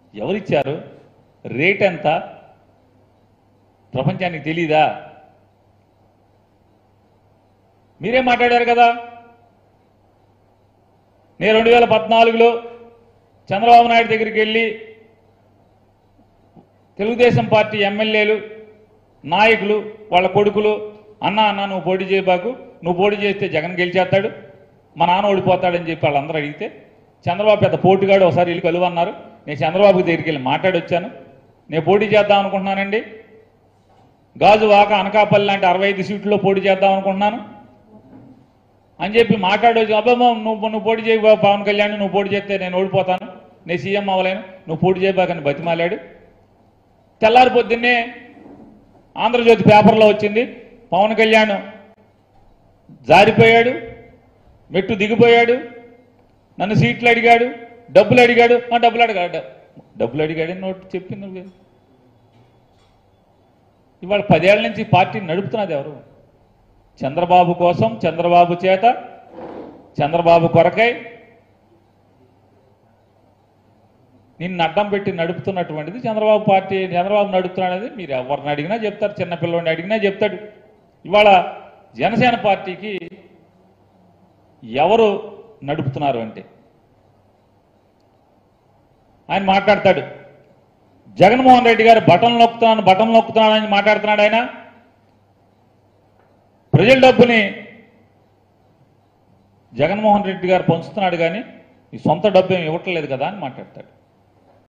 ఎవరిచ్చారు రేట్ ఎంత ప్రపంచానికి తెలీదా మీరే మాట్లాడారు కదా నేను రెండు వేల పద్నాలుగులో చంద్రబాబు నాయుడు దగ్గరికి వెళ్ళి తెలుగుదేశం పార్టీ ఎమ్మెల్యేలు నాయకులు వాళ్ళ కొడుకులు అన్న అన్న నువ్వు పోటీ చేయబాకు నువ్వు పోటీ చేస్తే జగన్ గెలిచేస్తాడు మా నాన్న ఓడిపోతాడని చెప్పి వాళ్ళందరూ అడిగితే చంద్రబాబు పెద్ద పోటీగాడు ఒకసారి వెళ్ళి కలువన్నారు నేను చంద్రబాబు దగ్గరికి వెళ్ళి మాట్లాడొచ్చాను నేను పోటీ చేద్దాం అనుకుంటున్నానండి గాజు వాక అనకాపల్లి లాంటి అరవై ఐదు సీట్లలో పోటీ చేద్దాం అనుకుంటున్నాను అని చెప్పి మాట్లాడొచ్చు అబ్బమ్మ నువ్వు నువ్వు పోటీ చేయ పవన్ కళ్యాణ్ నువ్వు పోటీ చేస్తే నేను ఓడిపోతాను నేను సీఎం అవ్వలేను నువ్వు పోటీ చేయబాకని బతిమాలాడు తెల్లారి పొద్దున్నే ఆంధ్రజ్యోతి పేపర్లో వచ్చింది పవన్ కళ్యాణ్ జారిపోయాడు మెట్టు దిగిపోయాడు నన్ను సీట్లు అడిగాడు డబ్బులు అడిగాడు ఆ డబ్బులు అడిగాడు డబ్బులు అడిగాడని నోట్ చెప్పింది నువ్వు. ఇవాళ పదేళ్ల నుంచి పార్టీని నడుపుతున్నది ఎవరు చంద్రబాబు కోసం చంద్రబాబు చేత చంద్రబాబు కొరకై నిన్ను అడ్డం పెట్టి నడుపుతున్నటువంటిది చంద్రబాబు పార్టీ చంద్రబాబు నడుపుతున్నాడది మీరు ఎవరిని అడిగినా చెప్తారు చిన్నపిల్లని అడిగినా చెప్తాడు ఇవాళ జనసేన పార్టీకి ఎవరు నడుపుతున్నారు అంటే ఆయన మాట్లాడతాడు జగన్మోహన్ రెడ్డి గారు బటన్ నొక్కుతున్నాను బటన్ నొక్కుతున్నాను అని మాట్లాడుతున్నాడు ఆయన ప్రజల డబ్బుని జగన్మోహన్ రెడ్డి గారు పంచుతున్నాడు కానీ ఈ సొంత డబ్బు ఏమి ఇవ్వట్లేదు కదా అని మాట్లాడతాడు